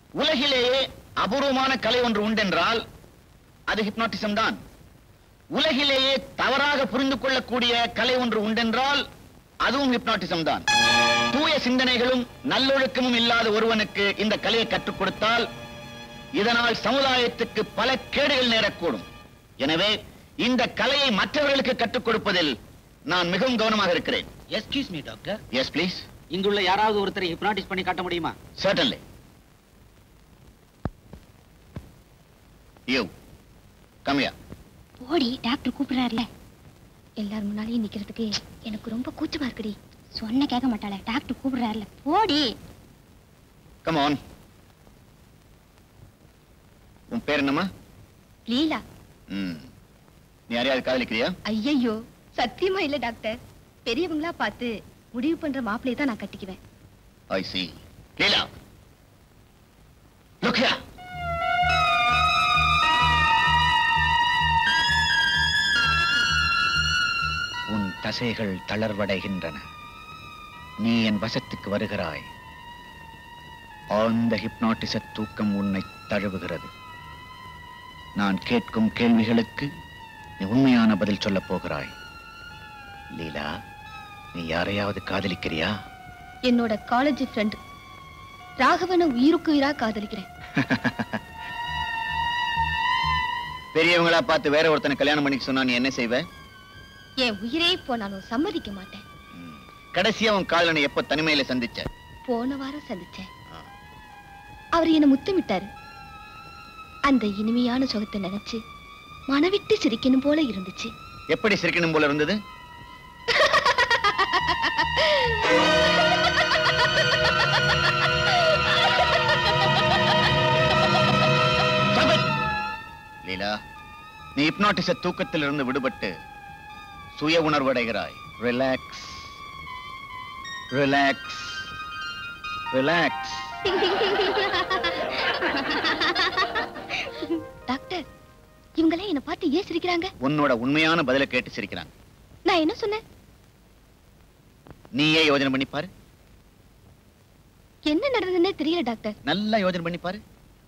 உலகிலேயே அபூர்வமான கலை ஒன்று உண்டென்றால் அது ஹிப்னாட்டிசம் தான் உலகிலேயே தவறாக புரிந்து கொள்ளக்கூடிய கலை ஒன்று உண்டென்றால் அதுவும் ஹிப்னாட்டிசம் தான் தூய சிந்தனைகளும் நல்லொழுக்கமும் இல்லாத ஒருவனுக்கு இந்த கலையை கற்றுக் கொடுத்தால் இதனால் சமுதாயத்துக்கு பல கேடுகள் நேரக்கூடும் எனவே இந்த கலையை மற்றவர்களுக்கு கற்றுக் கொடுப்பதில் நான் மிகவும் கவனமாக இருக்கிறேன் excuse me doctor yes please இங்குள்ள யாராவது ஒருத்தரை ஹிப்னாட்டிஸ் பண்ணி காட்ட முடியுமா சர்டன்லி யூ கம்யா போடி டாக்டர் கூப்பிடுறாருல எல்லாரும் முன்னாலேயும் நிக்கிறதுக்கு எனக்கு ரொம்ப கூச்சமா இருக்குடி சொன்ன கேட்க மாட்டாளே டாக்டர் கூப்பிடுறாருல போடி கம் ஆன் உன் பேர் என்னம்மா லீலா ம் நீ யாரையாவது காதலிக்கிறியா ஐயையோ சத்தியமா இல்ல டாக்டர் பெரியவங்களா பார்த்து முடிவு பண்ற மாப்பிளைய தான் நான் கட்டிக்குவேன் I see Leela look here உன் தசைகள் தளர்வடைகின்றன நீ என் வசத்துக்கு வருகிறாய் ஆழ்ந்த ஹிப்னாட்டிச தூக்கம் உன்னை தழுவுகிறது நான் கேட்கும் கேள்விகளுக்கு நீ உண்மையான பதில் சொல்லப் போகிறாய் லீலா நீ யாரையாவது காதலிக்கிறியா என்னோட காலேஜ் ஃப்ரெண்ட் ராகவனை உயிருக்கு உயிரா காதலிக்கிறேன் பெரியவங்களா பார்த்து வேற ஒருத்தனை கல்யாணம் பண்ணிக்க சொன்னா நீ என்ன செய்வ என் உயிரே போனாலும் சம்மதிக்க மாட்டேன் கடைசியா உன் காதலனை எப்ப தனிமையில சந்திச்ச போன வாரம் சந்திச்சேன் அவர் என்ன முத்தமிட்டாரு அந்த இனிமையான சுகத்தை நினைச்சு மனவிட்டு சிரிக்கணும் போல இருந்துச்சு எப்படி சிரிக்கணும் போல இருந்தது Stop it! லீலா நீ ஹிப்னாட்டிச தூக்கத்தில் இருந்து விடுபட்டு சுய உணர்வடைகிறாய் ரிலாக்ஸ் ரிலாக்ஸ் ரிலாக்ஸ் டாக்டர் இவங்கெல்லாம் என்ன பார்த்து ஏன் சிரிக்கிறாங்க உன்னோட உண்மையான பதிலை கேட்டு சிரிக்கிறாங்க நான் என்ன சொன்னேன் நீயே யோஜனை பண்ணி பாரு என்ன நடந்ததுன்னே தெரியல டாக்டர் நல்லா யோஜனை பண்ணி பாரு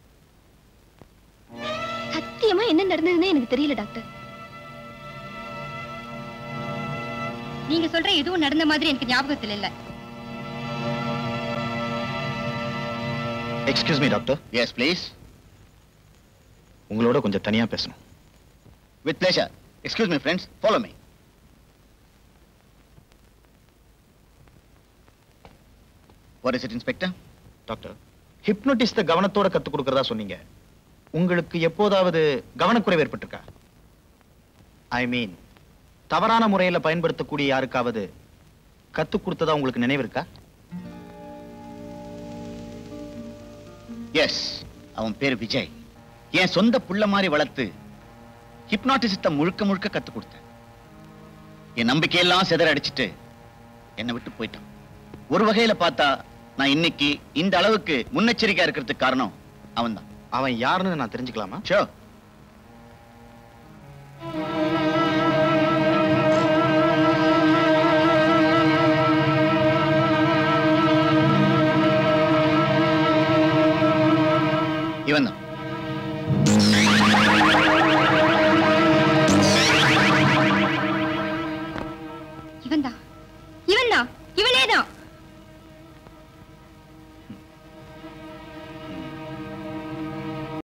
சத்தியமா என்ன நடந்ததுன்னே எனக்கு தெரியல டாக்டர் நீங்க சொல்ற எதுவும் நடந்த மாதிரி எனக்கு ஞாபகத்தில் இல்ல excuse me doctor yes please உங்களோட கொஞ்சம் தனியா பேசணும் with pleasure excuse me friends follow me what is it inspector doctor ஹிப்னோட்டிஸ்ட கவனத்தோட கத்துக் கொடுக்கறதா சொன்னீங்க உங்களுக்கு எப்போதாவது கவனக்குறைவு ஏற்பட்டிருக்கா ஐ மீன் தவறான முறையில பயன்படுத்தக்கூடிய யாருக்காவது கத்துக் கொடுத்ததா உங்களுக்கு நினைவு இருக்கா எஸ் அவன் பேர் விஜய் என் சொந்த புள்ள மாதிரி வளர்த்து ஹிப்னாட்டிசத்தை முழுக்க முழுக்க கத்து கொடுத்தேன் என் நம்பிக்கையெல்லாம் சிதற அடிச்சிட்டு என்னை விட்டு போயிட்டான் ஒரு வகையில பார்த்தா நான் இன்னைக்கு இந்த அளவுக்கு முன்னெச்சரிக்கையா இருக்கிறதுக்கு காரணம் அவன்தான் அவன் யாருன்னு நான் தெரிஞ்சுக்கலாமா ஷோ இவன் தான்